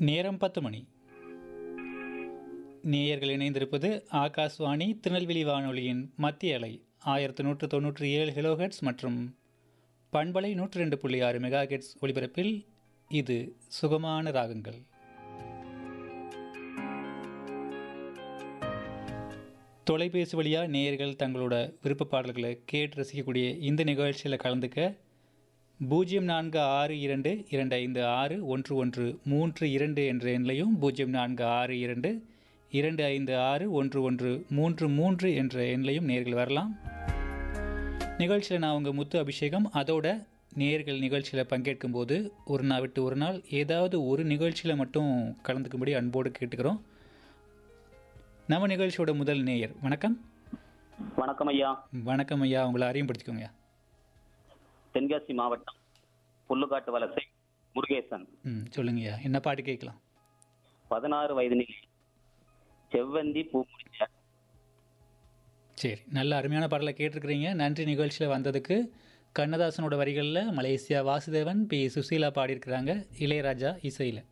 நேரம் பத்து மணி நேயர்கள் இணைந்திருப்பது ஆகாஷ்வாணி திருநெல்வேலி வானொலியின் மத்திய அலை ஆயிரத்து நூற்று தொண்ணூற்றி ஏழு கிலோஹெட்ஸ் மற்றும் பண்பலை நூற்றி ரெண்டு புள்ளி ஆறு மெகா ஹெட்ஸ் ஒலிபரப்பில் இது சுகமான ராகங்கள் தொலைபேசி வழியாக நேயர்கள் தங்களோட விருப்ப பாடல்களை கேட்டு ரசிக்கக்கூடிய இந்த நிகழ்ச்சியில் கலந்துக்க பூஜ்ஜியம் நான்கு ஆறு இரண்டு இரண்டு ஐந்து ஆறு ஒன்று ஒன்று மூன்று இரண்டு என்ற எண்ணையும் பூஜ்ஜியம் நான்கு ஆறு இரண்டு இரண்டு ஐந்து ஆறு ஒன்று ஒன்று மூன்று மூன்று என்ற எண்ணையும் நேர்கள் வரலாம் நிகழ்ச்சியில் நான் உங்கள் முத்து அபிஷேகம் அதோட நேர்கள் நிகழ்ச்சியில் பங்கேற்கும் போது ஒரு நாள் விட்டு ஒரு நாள் ஏதாவது ஒரு நிகழ்ச்சியில் மட்டும் கலந்துக்கும்படி அன்போடு கேட்டுக்கிறோம் நம்ம நிகழ்ச்சியோட முதல் நேயர் வணக்கம் வணக்கம் ஐயா வணக்கம் ஐயா உங்களை அறிமுகப்படுத்திக்கோங்க தென்காசி மாவட்டம் புல்லுக்காட்டு வலசை முருகேசன் ம் சொல்லுங்கய்யா என்ன பாட்டு கேட்கலாம் பதினாறு வயது நிலை செவ்வந்தி பூ முடிச்ச சரி நல்ல அருமையான பாடலை கேட்டிருக்கிறீங்க நன்றி நிகழ்ச்சியில் வந்ததுக்கு கண்ணதாசனோட வரிகளில் மலேசியா வாசுதேவன் பி சுசீலா பாடியிருக்கிறாங்க இளையராஜா இசையில்